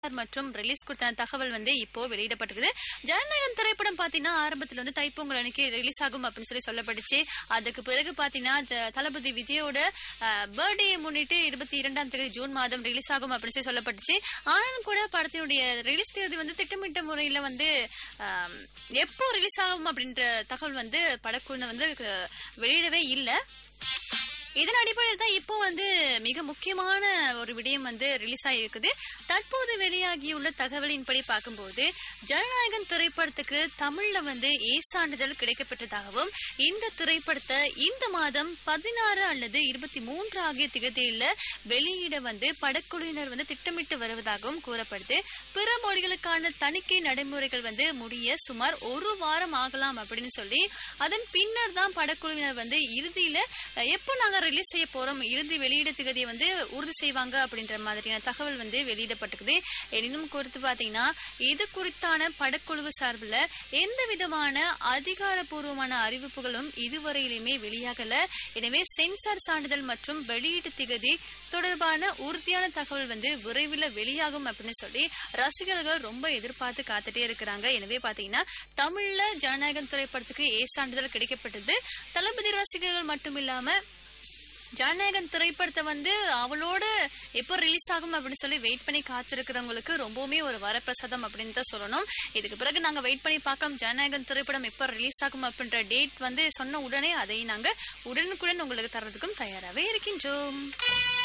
மற்றும் ரிலீஸ் கொடுத்த தகவல் வந்து இப்போ வெளியிடப்பட்டிருக்குது ஜனநாயகம் திரைப்படம் பாத்தீங்கன்னா ஆரம்பத்துல வந்து தைப்பொங்கல் அன்னைக்கு ரிலீஸ் ஆகும் அப்படின்னு சொல்லி சொல்லப்பட்டுச்சு அதுக்கு பிறகு பாத்தீங்கன்னா த- தளபதி விஜயோட பர்த்டே முன்னிட்டு இருபத்தி இரண்டாம் தேதி ஜூன் மாதம் ரிலீஸ் ஆகும் அப்படின்னு சொல்லி சொல்லப்பட்டுச்சு ஆனாலும் கூட படத்தினுடைய ரிலீஸ் தேதி வந்து திட்டமிட்ட முறையில வந்து ஆம், எப்போ ரிலீஸ் ஆகும் அப்படின்ற தகவல் வந்து படக்குழு வந்து க- வெளியிடவே இல்லை இதன் அடிப்படையில் தான் இப்போ வந்து மிக முக்கியமான ஒரு விடயம் வந்து ரிலீஸ் ஆகியிருக்குது தற்போது வெளியாகியுள்ள தகவலின்படி பார்க்கும்போது ஜனநாயகன் திரைப்படத்துக்கு தமிழ்ல வந்து ஏ சான்றிதழ் கிடைக்கப்பட்டதாகவும் இந்த திரைப்படத்தை இந்த மாதம் பதினாறு அல்லது இருபத்தி மூன்று ஆகிய திகதியில வெளியிட வந்து படக்குழுவினர் வந்து திட்டமிட்டு வருவதாகவும் கூறப்படுது பிற மொழிகளுக்கான தணிக்கை நடைமுறைகள் வந்து முடிய சுமார் ஒரு வாரம் ஆகலாம் அப்படின்னு சொல்லி அதன் பின்னர் தான் படக்குழுவினர் வந்து இறுதியில அஹ், எப்போ நாங்க ரிலீஸ் செய்ய போறோம் இறுதி வெளியிட திகதியை வந்து உறுதி செய்வாங்க அப்படின்ற மாதிரியான தகவல் வந்து வெளியிடப்பட்டிருக்குது எனினும் குறித்து பாத்தீங்கன்னா இது குறித்தான படக்குழு சார்பில் எந்த விதமான அதிகாரப்பூர்வமான அறிவிப்புகளும் இதுவரையிலுமே வெளியாகல எனவே சென்சார் சான்றிதழ் மற்றும் வெளியீட்டு திகதி தொடர்பான உறுதியான தகவல் வந்து விரைவில் வெளியாகும் அப்படின்னு சொல்லி ரசிகர்கள் ரொம்ப எதிர்பார்த்து காத்துட்டே இருக்கிறாங்க எனவே பாத்தீங்கன்னா தமிழ்ல ஜனநாயகம் திரைப்படத்துக்கு ஏ சான்றிதழ் கிடைக்கப்பட்டது தளபதி ரசிகர்கள் மட்டும் இல்லாம ஜனநாயகன் திரைப்படத்தை வந்து அவளோட எப்போ ரிலீஸ் ஆகும் அப்படின்னு சொல்லி வெயிட் பண்ணி காத்திருக்கிறவங்களுக்கு ரொம்பவுமே ஒரு வரப்பிரசாதம் அப்படின்னு தான் சொல்லணும் இதுக்கு பிறகு நாங்க வெயிட் பண்ணி பார்க்கலாம் ஜனநாயகன் திரைப்படம் எப்போ ரிலீஸ் ஆகும் அப்படின்ற டேட் வந்து சொன்ன உடனே அதை நாங்க உடனுக்குடன் உங்களுக்கு தரதுக்கும் தயாராகவே இருக்கின்றோம்